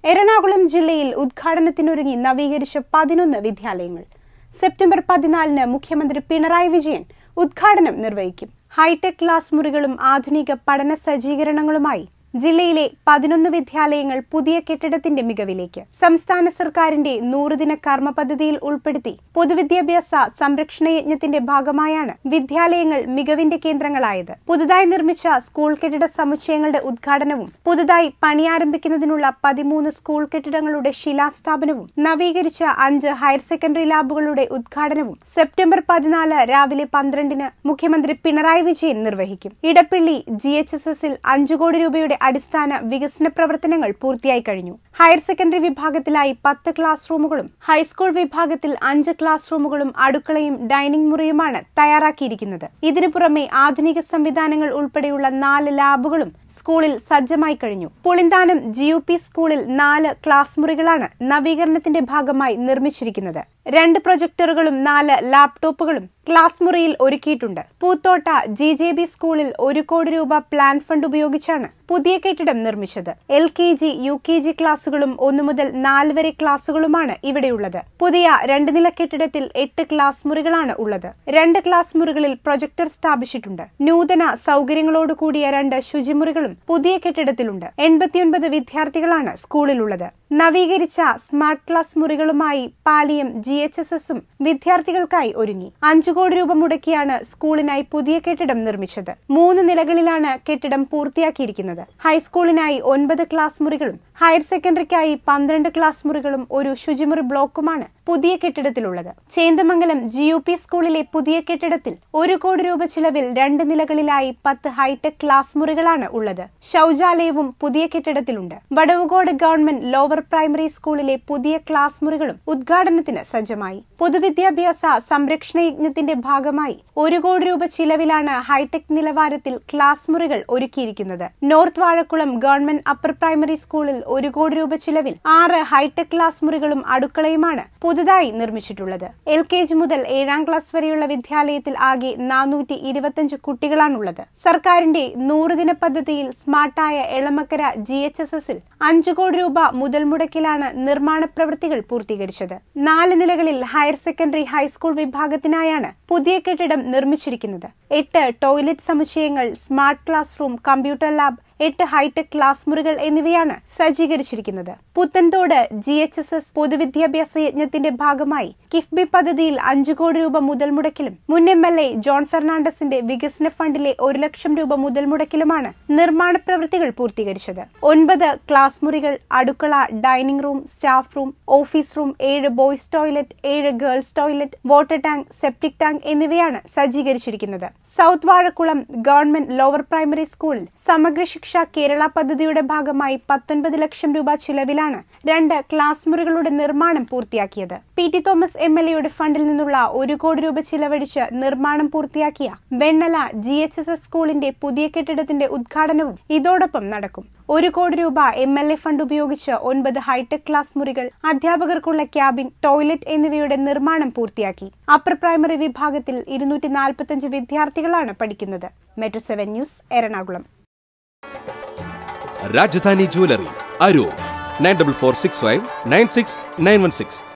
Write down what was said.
എറണാകുളം ജില്ലയിൽ ഉദ്ഘാടനത്തിനൊരുങ്ങി നവീകരിച്ച പതിനൊന്ന് വിദ്യാലയങ്ങൾ സെപ്റ്റംബർ പതിനാലിന് മുഖ്യമന്ത്രി പിണറായി വിജയൻ ഉദ്ഘാടനം നിർവഹിക്കും ഹൈടെക് ക്ലാസ് മുറികളും ആധുനിക പഠന സജ്ജീകരണങ്ങളുമായി ജില്ലയിലെ പതിനൊന്ന് വിദ്യാലയങ്ങൾ പുതിയ കെട്ടിടത്തിന്റെ മികവിലേക്ക് സംസ്ഥാന സർക്കാരിന്റെ നൂറുദിന കർമ്മ പദ്ധതിയിൽ ഉൾപ്പെടുത്തി പൊതുവിദ്യാഭ്യാസ സംരക്ഷണ യജ്ഞത്തിന്റെ ഭാഗമായാണ് വിദ്യാലയങ്ങൾ മികവിന്റെ കേന്ദ്രങ്ങളായത് പുതുതായി നിർമ്മിച്ച സ്കൂൾ കെട്ടിട സമുച്ചയങ്ങളുടെ ഉദ്ഘാടനവും പുതുതായി പണിയാരംഭിക്കുന്നതിനുള്ള പതിമൂന്ന് സ്കൂൾ കെട്ടിടങ്ങളുടെ ശിലാസ്ഥാപനവും നവീകരിച്ച അഞ്ച് ഹയർ സെക്കൻഡറി ലാബുകളുടെ ഉദ്ഘാടനവും സെപ്റ്റംബർ പതിനാല് രാവിലെ പന്ത്രണ്ടിന് മുഖ്യമന്ത്രി പിണറായി വിജയൻ നിർവഹിക്കും ഇടപ്പള്ളി ജി എച്ച് എസ് എസിൽ അഞ്ചു കോടി രൂപയുടെ അടിസ്ഥാന വികസന പ്രവർത്തനങ്ങൾ പൂർത്തിയായി കഴിഞ്ഞു ഹയർ സെക്കൻഡറി വിഭാഗത്തിലായി പത്ത് ക്ലാസ് റൂമുകളും ഹൈസ്കൂൾ വിഭാഗത്തിൽ അഞ്ച് ക്ലാസ് റൂമുകളും അടുക്കളയും ഡൈനിങ് മുറിയുമാണ് തയ്യാറാക്കിയിരിക്കുന്നത് ഇതിനു പുറമെ ആധുനിക സംവിധാനങ്ങൾ ഉൾപ്പെടെയുള്ള നാല് ലാബുകളും സ്കൂളിൽ സജ്ജമായി കഴിഞ്ഞു പുളിന്താനം ജി യു പി സ്കൂളിൽ നാല് ക്ലാസ് മുറികളാണ് നവീകരണത്തിന്റെ ഭാഗമായി നിർമ്മിച്ചിരിക്കുന്നത് രണ്ട് പ്രൊജക്ടറുകളും നാല് ലാപ്ടോപ്പുകളും ക്ലാസ് മുറിയിൽ ഒരുക്കിയിട്ടുണ്ട് പൂത്തോട്ട ജി ജെ ബി സ്കൂളിൽ ഒരു കോടി രൂപ പ്ലാൻ ഫണ്ട് ഉപയോഗിച്ചാണ് പുതിയ കെട്ടിടം നിർമ്മിച്ചത് L K G U K G ക്ലാസുകളും ഒന്നു മുതൽ നാല് വരെ ക്ലാസുകളുമാണ് ഇവിടെയുള്ളത് പുതിയ രണ്ട് നില കെട്ടിടത്തിൽ എട്ട് ക്ലാസ് മുറികളാണ് ഉള്ളത് രണ്ട് ക്ലാസ് മുറികളിൽ പ്രൊജക്ടർ സ്ഥാപിച്ചിട്ടുണ്ട് നൂതന സൗകര്യങ്ങളോട് കൂടിയ രണ്ട് ശുചിമുറികളും പുതിയ കെട്ടിടത്തിലുണ്ട് എൺപത്തിയൊൻപത് വിദ്യാർത്ഥികളാണ് സ്കൂളിലുള്ളത് നവീകരിച്ച സ്മാർട്ട് ക്ലാസ് മുറികളുമായി പാലിയം ജി എച്ച് എസ് എസും വിദ്യാർത്ഥികൾക്കായി ഒരുങ്ങി അഞ്ചു കോടി രൂപ മുടക്കിയാണ് സ്കൂളിനായി പുതിയ കെട്ടിടം നിർമ്മിച്ചത് മൂന്ന് നിലകളിലാണ് കെട്ടിടം പൂർത്തിയാക്കിയിരിക്കുന്നത് ഹൈസ്കൂളിനായി ഒൻപത് ക്ലാസ് മുറികളും ഹയർ സെക്കൻഡറിക്കായി പന്ത്രണ്ട് ക്ലാസ് മുറികളും ഒരു ശുചിമുറി ബ്ലോക്കുമാണ് പുതിയ കെട്ടിടത്തിലുള്ളത് ചേന്ദമംഗലം ജി യു പി സ്കൂളിലെ പുതിയ കെട്ടിടത്തിൽ ഒരു കോടി രൂപ ചിലവിൽ രണ്ട് നിലകളിലായി പത്ത് ഹൈടെക് ക്ലാസ് മുറികളാണ് ഉള്ളത് ശൗചാലയവും പുതിയ കെട്ടിടത്തിലുണ്ട് വടവുകോട് ഗവൺമെന്റ് ലോവർ പ്രൈമറി സ്കൂളിലെ പുതിയ ക്ലാസ് മുറികളും ഉദ്ഘാടനത്തിന് സജ്ജമായി പൊതുവിദ്യാഭ്യാസ സംരക്ഷണ യജ്ഞത്തിന്റെ ഭാഗമായി ഒരു കോടി രൂപ ചിലവിലാണ് ഹൈടെക് നിലവാരത്തിൽ ക്ലാസ് മുറികൾ ഒരുക്കിയിരിക്കുന്നത് north Vazhakulam government upper primary സ്കൂളിൽ ഒരു കോടി രൂപ ചിലവിൽ ആറ് ഹൈടെക് ക്ലാസ് മുറികളും അടുക്കളയുമാണ് പുതുതായി നിർമ്മിച്ചിട്ടുള്ളത് എൽ കെ ജി മുതൽ ഏഴാം ക്ലാസ് വരെയുള്ള വിദ്യാലയത്തിൽ ആകെ നാനൂറ്റി ഇരുപത്തിയഞ്ച് കുട്ടികളാണുള്ളത് സർക്കാരിന്റെ നൂറുദിന പദ്ധതിയിൽ സ്മാർട്ടായ എളമക്കര ജി എച്ച് എസ് എസിൽ അഞ്ചു കോടി രൂപ മുതൽ മുടക്കിലാണ് നിർമ്മാണ പ്രവൃത്തികൾ പൂർത്തീകരിച്ചത് നാല് നിലകളിൽ ഹയർ സെക്കൻഡറി ഹൈസ്കൂൾ വിഭാഗത്തിനായാണ് പുതിയ കെട്ടിടം നിർമ്മിച്ചിരിക്കുന്നത് എട്ട് ടോയ്ലറ്റ് സമുച്ചയങ്ങൾ smart class room computer lab എട്ട് ഹൈടെക് ക്ലാസ് മുറികൾ എന്നിവയാണ് സജ്ജീകരിച്ചിരിക്കുന്നത് Puthenthode G H S S പൊതുവിദ്യാഭ്യാസ യജ്ഞത്തിന്റെ ഭാഗമായി കിഫ്ബി പദ്ധതിയിൽ അഞ്ചു കോടി രൂപ മുതൽ മുടക്കിലും മുൻ എം എൽ എ ജോൺ ഫെർണാണ്ടസിന്റെ വികസന ഫണ്ടിലെ ഒരു ലക്ഷം രൂപ മുതൽ മുടക്കിലുമാണ് നിർമ്മാണ പ്രവൃത്തികൾ പൂർത്തീകരിച്ചത് ഒൻപത് ക്ലാസ് മുറികൾ അടുക്കള dining room staff room office room ഏഴ് ബോയ്സ് ടോയ്ലറ്റ് ഏഴ് girls toilet water tank septic tank എന്നിവയാണ് സജ്ജീകരിച്ചിരിക്കുന്നത് south Vazhakulam government lower primary സ്കൂളിൽ സമഗ്ര ശിക്ഷ കേരള പദ്ധതിയുടെ ഭാഗമായി പത്തൊൻപത് ലക്ഷം രൂപ ചിലവിലാണ് രണ്ട് ക്ലാസ് മുറികളുടെ നിർമ്മാണം പൂർത്തിയാക്കിയത് P T Thomas M L എയുടെ ഫണ്ടിൽ നിന്നുള്ള ഒരു കോടി രൂപ ചിലവഴിച്ച് നിർമ്മാണം പൂർത്തിയാക്കിയ Vennala G H S S സ്കൂളിന്റെ പുതിയ കെട്ടിടത്തിന്റെ ഉദ്ഘാടനവും ഇതോടൊപ്പം നടക്കും ഒരു കോടി രൂപ എം എൽ എ ഫണ്ട് ഉപയോഗിച്ച് ഒൻപത് ഹൈടെക് ക്ലാസ് മുറികൾ അധ്യാപകർക്കുള്ള ക്യാബിൻ ടോയ്ലറ്റ് എന്നിവയുടെ നിർമ്മാണം പൂർത്തിയാക്കി അപ്പർ പ്രൈമറി വിഭാഗത്തിൽ ഇരുന്നൂറ്റി നാൽപ്പത്തഞ്ച് വിദ്യാർത്ഥികളാണ് പഠിക്കുന്നത് metro seven news Ernakulam Rajadhani jewellery Aroor nine double four six five nine six nine one six